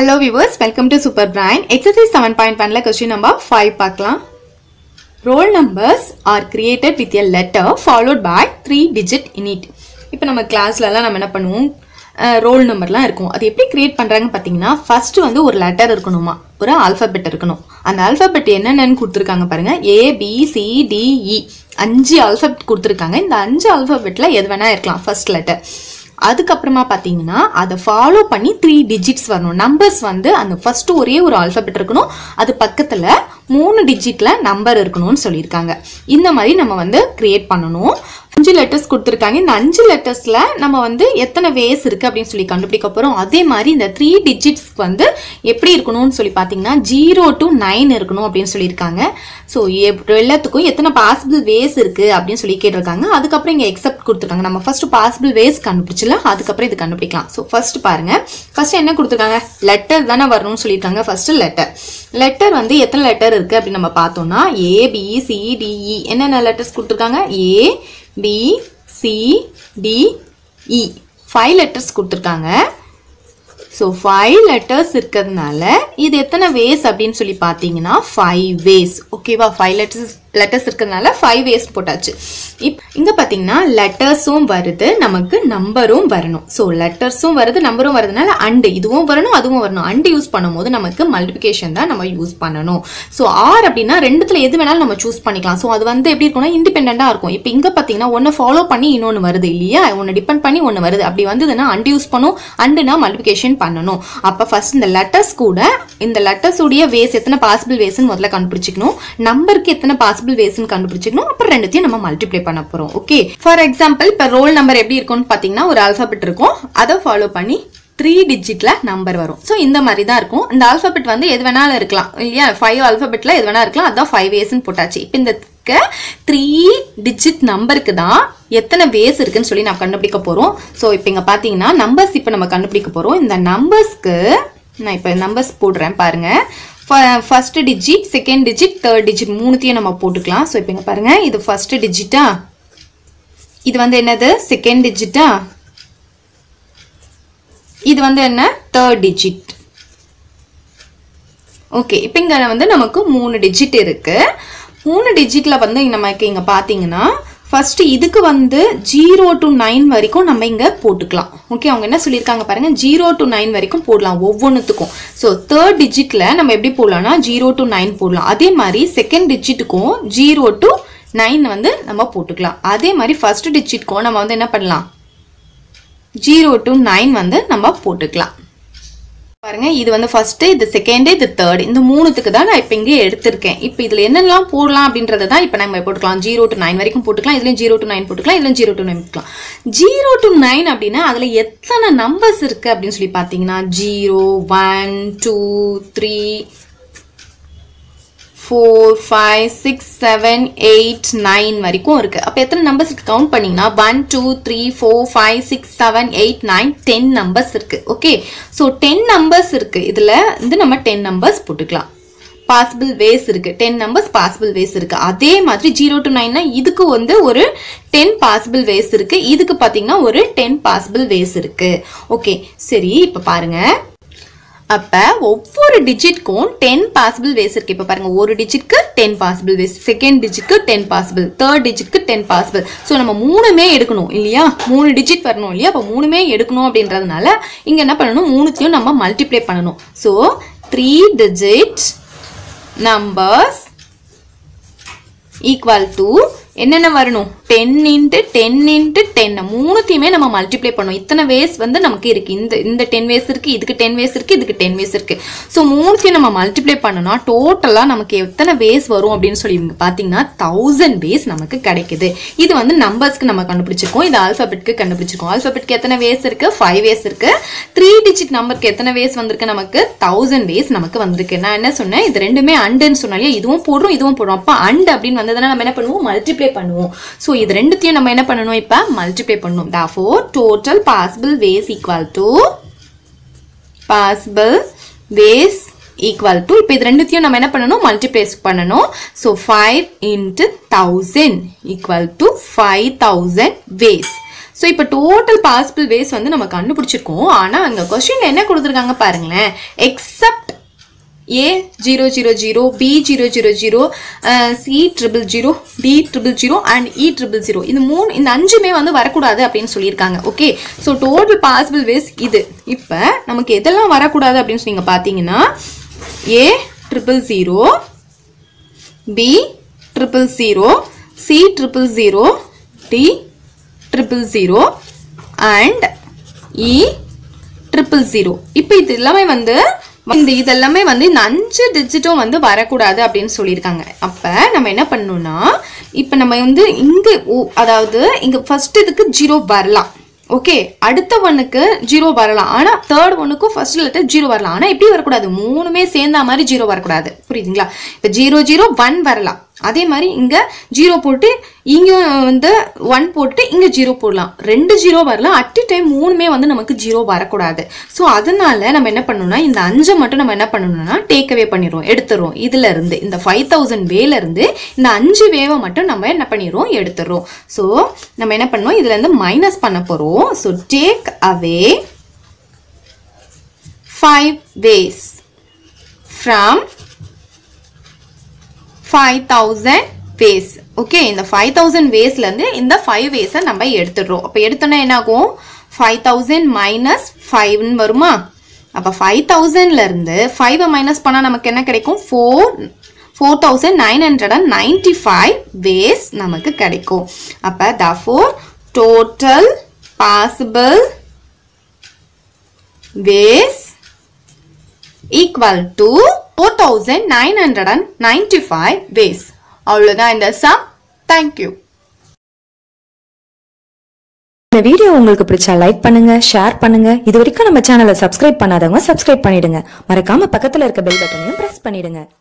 hello viewers welcome to super brain exercise seven point ஒன்ல question number five பார்க்கலாம் roll numbers are created with a letter followed by three digit in it இப்போ நம்ம கிளாஸ்லலாம் நம்ம என்ன பண்ணுவோம் role நம்பர்லாம் இருக்கும் அது எப்படி கிரியேட் பண்ணுறாங்க பார்த்தீங்கன்னா ஃபர்ஸ்ட் வந்து ஒரு லெட்டர் இருக்கணுமா ஒரு ஆல்ஃபபெட் இருக்கணும் அந்த ஆல்ஃபபெட் என்னென்னு கொடுத்துருக்காங்க பாருங்க A B C D E அஞ்சு ஆல்ஃபபெட் கொடுத்துருக்காங்க இந்த அஞ்சு ஆல்ஃபபெட்டில் எது வேணா இருக்கலாம் ஃபர்ஸ்ட் லெட்டர் அதுக்கப்புறமா பார்த்தீங்கன்னா அதை ஃபாலோ பண்ணி த்ரீ டிஜிட்ஸ் வரணும் நம்பர்ஸ் வந்து அந்த ஃபர்ஸ்ட் ஒரே ஒரு ஆல்ஃபபெட் இருக்கணும் அது பக்கத்தில் மூணு டிஜிட்ல நம்பர் இருக்கணும்னு சொல்லியிருக்காங்க இந்த மாதிரி நம்ம வந்து கிரியேட் பண்ணணும் அஞ்சு லெட்டர்ஸ் கொடுத்துருக்காங்க இந்த அஞ்சு லெட்டர்ஸ்ல நம்ம வந்து எத்தனை வேஸ் இருக்கு அப்படின்னு சொல்லி கண்டுபிடிக்க போறோம் அதே மாதிரி இந்த த்ரீ டிஜிட்ஸ்க்கு வந்து எப்படி இருக்கணும்னு சொல்லி பார்த்தீங்கன்னா ஜீரோ டு நைன் இருக்கணும் அப்படின்னு சொல்லியிருக்காங்க ஸோ எல்லாத்துக்கும் எத்தனை பாசிபிள் வேஸ் இருக்கு அப்படின்னு சொல்லி கேட்டிருக்காங்க அதுக்கப்புறம் இங்க எக்ஸப்ட் கொடுத்துருக்காங்க நம்ம ஃபர்ஸ்ட் பாசிபிள் வேஸ் கண்டுபிடிச்சல அதுக்கப்புறம் இது கண்டுபிடிக்கலாம் ஸோ ஃபர்ஸ்ட் பாருங்க ஃபர்ஸ்ட் என்ன கொடுத்துருக்காங்க லெட்டர் தானே வரணும்னு சொல்லியிருக்காங்க ஃபர்ஸ்ட் லெட்டர் லெட்டர் வந்து எத்தனை லெட்டர் இருக்கு அப்படின்னு நம்ம பார்த்தோம்னா A B C D E என்னென்ன லெட்டர்ஸ் கொடுத்துருக்காங்க A B C D E five letters கொடுத்துருக்காங்க ஸோ ஃபைவ் லெட்டர்ஸ் இருக்கிறதுனால இது எத்தனை வேஸ் அப்படின்னு சொல்லி பார்த்தீங்கன்னா ஃபைவ் வேஸ் ஓகேவா ஃபைவ் லெட்டர்ஸ் லெட்டர்ஸ் இருக்கிறதுனால ஃபைவ் வேஸ் போட்டாச்சு இப் இங்கே பார்த்தீங்கன்னா லெட்டர்ஸும் வருது நமக்கு நம்பரும் வரணும் ஸோ லெட்டர்ஸும் வருது நம்பரும் வருதுனால அண்டு இதுவும் வரணும் அதுவும் வரணும் அண்டு யூஸ் பண்ணும்போது நமக்கு மல்டிபிகேஷன் தான் நம்ம யூஸ் பண்ணணும் ஸோ ஆர் அப்படின்னா ரெண்டுத்துல எது வேணாலும் நம்ம சூஸ் பண்ணிக்கலாம் ஸோ அது வந்து எப்படி இருக்கும்னா இண்டிபெண்டாக இருக்கும் இப்போ இங்கே பார்த்தீங்கன்னா ஒன்று ஃபாலோ பண்ணி இன்னொன்று வருது இல்லையா ஒன்று டிபெண்ட் பண்ணி ஒன்று வருது அப்படி வந்ததுன்னா அண்டு யூஸ் பண்ணும் அண்டுனா மல்டிபிகேஷன் பண்ணணும் அப்போ ஃபர்ஸ்ட் இந்த லெட்டர்ஸ் கூட இந்த லெட்டர்ஸ் உடைய வேஸ் எத்தனை பாசிபிள் வேஸ்ன்னு முதல்ல கண்டுபிடிச்சிக்கணும் நம்பருக்கு எத்தனை பாசிபிள் வேஸ்ன்னு கண்டுபிடிச்சிக்கணும் அப்புறம் ரெண்டுத்தையும் நம்ம மல்டிப்ளை பண்ண போறோம் ஓகே ஃபார் எக்ஸாம்பிள் இப்போ ரோல் நம்பர் எப்படி இருக்கும்னு பார்த்தீங்கன்னா ஒரு ஆல்ஃபபெட் இருக்கும் அதை ஃபாலோ பண்ணி த்ரீ டிஜிட்ல நம்பர் வரும் ஸோ இந்த மாதிரி தான் இருக்கும் இந்த ஆல்ஃபபெட் வந்து எது வேணாலும் இருக்கலாம் இல்லையா ஃபைவ் ஆல்ஃபபெட்ல எது வேணா இருக்கலாம் அதான் ஃபைவ் வேஸ்ன்னு போட்டாச்சு இப்போ இந்த த்ரீ டிஜிட் நம்பருக்கு தான் எத்தனை வேஸ் இருக்குன்னு சொல்லி நம்ம கண்டுபிடிக்க போறோம் ஸோ இப்போ இங்க பாத்தீங்கன்னா நம்பர்ஸ் இப்போ நம்ம கண்டுபிடிக்க போறோம் இந்த நம்பர்ஸ்க்கு நான் இப்போ நம்பர்ஸ் போடுறேன் பாருங்க first digit second digit third digit மூணுத்தையும் நம்ம போட்டுக்கலாம் ஸோ இப்போ இங்க பாருங்க இது ஃபர்ஸ்ட் டிஜிட்டா இது வந்து என்னது செகண்ட் டிஜிட்டா இது வந்து என்ன தேர்ட் டிஜிட் ஓகே இப்போ இங்க வந்து நமக்கு மூணு டிஜிட் இருக்கு மூணு டிஜிட்ல வந்து நமக்கு இங்க பாத்தீங்கன்னா ஃபர்ஸ்ட் இதுக்கு வந்து ஜீரோ டு நைன் வரைக்கும் நம்ம இங்க போட்டுக்கலாம் ஓகே அவங்க என்ன சொல்லியிருக்காங்க பாருங்க ஜீரோ டு நைன் வரைக்கும் போடலாம் ஒவ்வொன்றுத்துக்கும் ஸோ தேர்ட் டிஜிட்ல நம்ம எப்படி போடலாம்னா ஜீரோ டு நைன் போடலாம் அதே மாதிரி செகண்ட் டிஜிட்டுக்கும் ஜீரோ டு நைன் வந்து நம்ம போட்டுக்கலாம் அதே மாதிரி ஃபர்ஸ்ட் டிஜிட்க்கும் நம்ம வந்து என்ன பண்ணலாம் ஜீரோ டு நைன் வந்து நம்ம போட்டுக்கலாம் பாருங்க இது வந்து ஃபர்ஸ்ட் இது செகண்ட் இது தேர்ட் இந்த மூணுத்துக்கு தான் நான் இப்போ இங்கே எடுத்திருக்கேன் இப்போ இதுல என்னெல்லாம் போடலாம் அப்படின்றத தான் இப்போ நம்ம போட்டுக்கலாம் ஜீரோ டு நைன் வரைக்கும் போட்டுக்கலாம் இதுலயும் ஜீரோ டு நைன் போட்டுக்கலாம் இதுலயும் ஜீரோ டு நைன் போட்டுக்கலாம் ஜீரோ டு நைன் அப்படின்னா அதுல எத்தனை நம்பர்ஸ் இருக்கு அப்படின்னு சொல்லி பார்த்தீங்கன்னா zero one two three four five six seven eight nine வரைக்கும் இருக்கு அப்போ எத்தனை நம்பர்ஸ் இருக்கு கவுண்ட் பண்ணீங்கன்னா one two three four five six seven eight nine ten numbers இருக்கு ஓகே ஸோ டென் நம்பர்ஸ் இருக்கு இதுல வந்து நம்ம டென் நம்பர்ஸ் போட்டுக்கலாம் பாசிபிள் வேஸ் இருக்கு டென் நம்பர்ஸ் பாசிபிள் வேஸ் இருக்கு அதே மாதிரி ஜீரோ டு நைன்னா இதுக்கு வந்து ஒரு டென் பாசிபிள் வேஸ் இருக்கு இதுக்கு பாத்தீங்கன்னா ஒரு டென் பாசிபிள் வேஸ் இருக்கு ஓகே சரி இப்ப பாருங்க அப்ப ஒவ்வொரு டிஜிட்க்கும் டென் பாசிபிள் வேஸ் இருக்கு இப்ப பாருங்க ஒரு டிஜிட்க்கு டென் பாசிபிள் வேஸ் செகண்ட் டிஜிட்க்கு டென் பாசிபிள் தேர்ட் டிஜிட்க்கு டென் பாசிபிள் ஸோ நம்ம மூணுமே எடுக்கணும் இல்லையா மூணு டிஜிட் வரணும் இல்லையா அப்போ மூணுமே எடுக்கணும் அப்படின்றதுனால இங்க என்ன பண்ணணும் மூணுத்தையும் நம்ம மல்டிப்ளை பண்ணணும் so three digit numbers equal to என்னென்ன வரணும் ten into ten into ten மூணுத்தையுமே நம்ம மல்டிப்ளை பண்ணோம் இத்தனை வேஸ் வந்து நமக்கு இருக்கு இந்த இந்த டென் வேஸ் இருக்கு இதுக்கு டென் வேஸ் இருக்கு இதுக்கு டென் வேஸ் இருக்கு ஸோ மூணுத்தையும் நம்ம மல்டிப்ளை பண்ணோம்னா டோட்டலாக நமக்கு எத்தனை வேஸ் வரும் அப்படின்னு சொல்லி இவங்க பார்த்தீங்கன்னா தௌசண்ட் வேஸ் நமக்கு கிடைக்குது இது வந்து நம்பர்ஸ்க்கு நம்ம கண்டுபிடிச்சிருக்கோம் இது ஆல்பபெட்க்கு கண்டுபிடிச்சிருக்கோம் ஆல்பபெட்க்கு எத்தனை வேஸ் இருக்கு ஃபைவ் வேஸ் இருக்கு த்ரீ டிஜிட் நம்பருக்கு எத்தனை வேஸ் வந்திருக்கு நமக்கு தௌசண்ட் வேஸ் நமக்கு வந்திருக்கு நான் என்ன சொன்னேன் இது ரெண்டுமே அண்டுன்னு சொன்னாலே இதுவும் போடுறோம் இதுவும் போடுறோம் அப்போ அண்டு அப்படின்னு வந்ததுன்னா நம்ம என்ன பண்ணுவோம் மல்டிப்ளை பண்ணுவோம் ஸோ இது ரெண்டுத்தையும் நம்ம என்ன பண்ணணும் இப்போ மல்டிப்ளை பண்ணணும் therefore total possible ways equal to possible ways equal to இப்போ இது ரெண்டுத்தையும் நம்ம என்ன பண்ணணும் மல்டிப்ளேஸ் பண்ணணும் so five into thousand equal to five thousand ways so இப்போ டோட்டல் பாசிபிள் வேஸ் வந்து நம்ம கண்டுபிடிச்சிருக்கோம் ஆனால் அங்கே கொஸ்டின் என்ன கொடுத்துருக்காங்க பாருங்களேன் except A zero zero zero B zero zero zero C triple zero D triple zero and E triple zero இந்த மூணு இந்த அஞ்சுமே வந்து வரக்கூடாது அப்படின்னு சொல்லியிருக்காங்க okay so total possible ways இது இப்போ நமக்கு எதெல்லாம் வரக்கூடாது அப்படின்னு சொல்லி நீங்கள் பார்த்தீங்கன்னா A triple zero B triple zero C triple zero D triple zero and E triple zero இப்போ இது எல்லாமே வந்து இந்த இதெல்லாமே வந்து இந்த அஞ்சு டிஜிட்டும் வந்து வரக்கூடாது அப்படின்னு சொல்லியிருக்காங்க அப்போ நம்ம என்ன பண்ணணும்னா இப்போ நம்ம வந்து இங்கே அதாவது இங்கே ஃபர்ஸ்ட் இதுக்கு ஜீரோ வரலாம் ஓகே அடுத்த ஒன்னுக்கு ஜீரோ வரலாம் ஆனால் தேர்ட் ஒன்னுக்கும் ஃபர்ஸ்ட் லெட்டர் ஜீரோ வரலாம் ஆனால் எப்படி வரக்கூடாது மூணுமே சேர்ந்த மாதிரி ஜீரோ வரக்கூடாது புரியுதுங்களா இப்போ ஜீரோ ஜீரோ ஒன் வரலாம் அதே மாதிரி இங்க ஜீரோ போட்டு இங்க வந்து ஒன் போட்டு இங்க ஜீரோ போடலாம் ரெண்டு ஜீரோ வரலாம் அட் டைம் மூணுமே வந்து நமக்கு ஜீரோ வரக்கூடாது ஸோ அதனால நம்ம என்ன பண்ணணும்னா இந்த அஞ்சை மட்டும் நம்ம என்ன பண்ணணும்னா டேக் அவே பண்ணிடுவோம் எடுத்துறோம் இதுல இருந்து இந்த ஃபைவ் தௌசண்ட் வேல இருந்து இந்த அஞ்சு வேவை மட்டும் நம்ம என்ன பண்ணிடுறோம் எடுத்துடுறோம் ஸோ நம்ம என்ன பண்ணோம் இதுல இருந்து மைனஸ் பண்ண போறோம் so take away five ways from five thousand ways okay இந்த ஃபைவ் தௌசண்ட் வேஸ்லேருந்து இந்த ஃபைவ் வேஸை நம்ம எடுத்துடுறோம் அப்போ எடுத்தோன்னா என்ன ஆகும் ஃபைவ் தௌசண்ட் மைனஸ் ஃபைவ்னு வருமா அப்போ ஃபைவ் தௌசண்ட்லேருந்து ஃபைவை மைனஸ் பண்ணால் நமக்கு என்ன கிடைக்கும் four four thousand nine hundred and ninety five ways நமக்கு கிடைக்கும் அப்போ the four total possible ways equal to four thousand nine hundred and ninety five ways அவ்வளோதான் இந்த சம் தேங்க்யூ இந்த வீடியோ உங்களுக்கு பிடிச்சா லைக் பண்ணுங்க ஷேர் பண்ணுங்க இது வரைக்கும் நம்ம சேனலை சப்ஸ்கிரைப் பண்ணாதவங்க சப்ஸ்கிரைப் பண்ணிடுங்க மறக்காம பக்கத்துல இருக்க பெல் பட்டனையும் பிரஸ் பண்ணிடுங்க